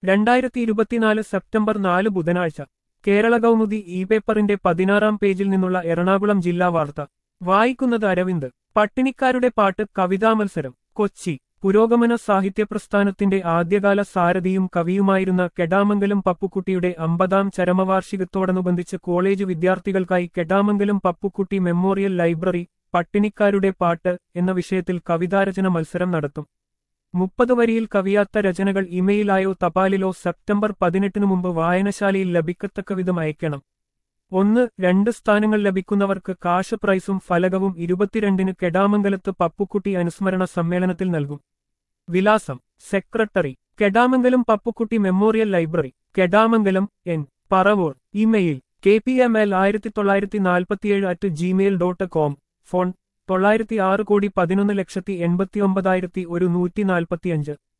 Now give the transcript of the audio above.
രണ്ടായിരത്തി ഇരുപത്തിനാല് സെപ്റ്റംബർ നാല് ബുധനാഴ്ച കേരള കൗമുദി ഇ പേപ്പറിന്റെ പതിനാറാം പേജിൽ നിന്നുള്ള എറണാകുളം ജില്ലാ വാർത്ത വായിക്കുന്നത് അരവിന്ദ് പട്ടിണിക്കാരുടെ പാട്ട് കവിതാ മത്സരം കൊച്ചി പുരോഗമന സാഹിത്യ പ്രസ്ഥാനത്തിന്റെ ആദ്യകാല സാരഥിയും കവിയുമായിരുന്ന കെടാമംഗലം പപ്പുക്കുട്ടിയുടെ അമ്പതാം ചരമവാർഷികത്തോടനുബന്ധിച്ച് കോളേജ് വിദ്യാർത്ഥികൾക്കായി കെടാമംഗലം പപ്പുക്കുട്ടി മെമ്മോറിയൽ ലൈബ്രറി പട്ടിണിക്കാരുടെ പാട്ട് എന്ന വിഷയത്തിൽ കവിതാരചന മത്സരം നടത്തും മുപ്പത് വരിയിൽ കവിയാത്ത രചനകൾ ഇമെയിലായോ തപാലിലോ സെപ്റ്റംബർ പതിനെട്ടിനു മുമ്പ് വായനശാലയിൽ ലഭിക്കത്തക്ക വിധം അയക്കണം ഒന്ന് രണ്ട് സ്ഥാനങ്ങൾ ലഭിക്കുന്നവർക്ക് കാശ് പ്രൈസും ഫലകവും ഇരുപത്തിരണ്ടിന് കെടാമംഗലത്ത് പപ്പുക്കുട്ടി അനുസ്മരണ സമ്മേളനത്തിൽ നൽകും വിലാസം secretary Kedamangalam Pappukutty memorial library Kedamangalam N Paravur email K P M L ആയിരത്തി തൊള്ളായിരത്തി നാൽപ്പത്തിയേഴ് at gmail dot com phone തൊള്ളായിരത്തി ആറ് കോടി പതിനൊന്ന് ലക്ഷത്തി എൺപത്തിയൊമ്പതായിരത്തി ഒരു നൂറ്റി നാൽപ്പത്തിയഞ്ച്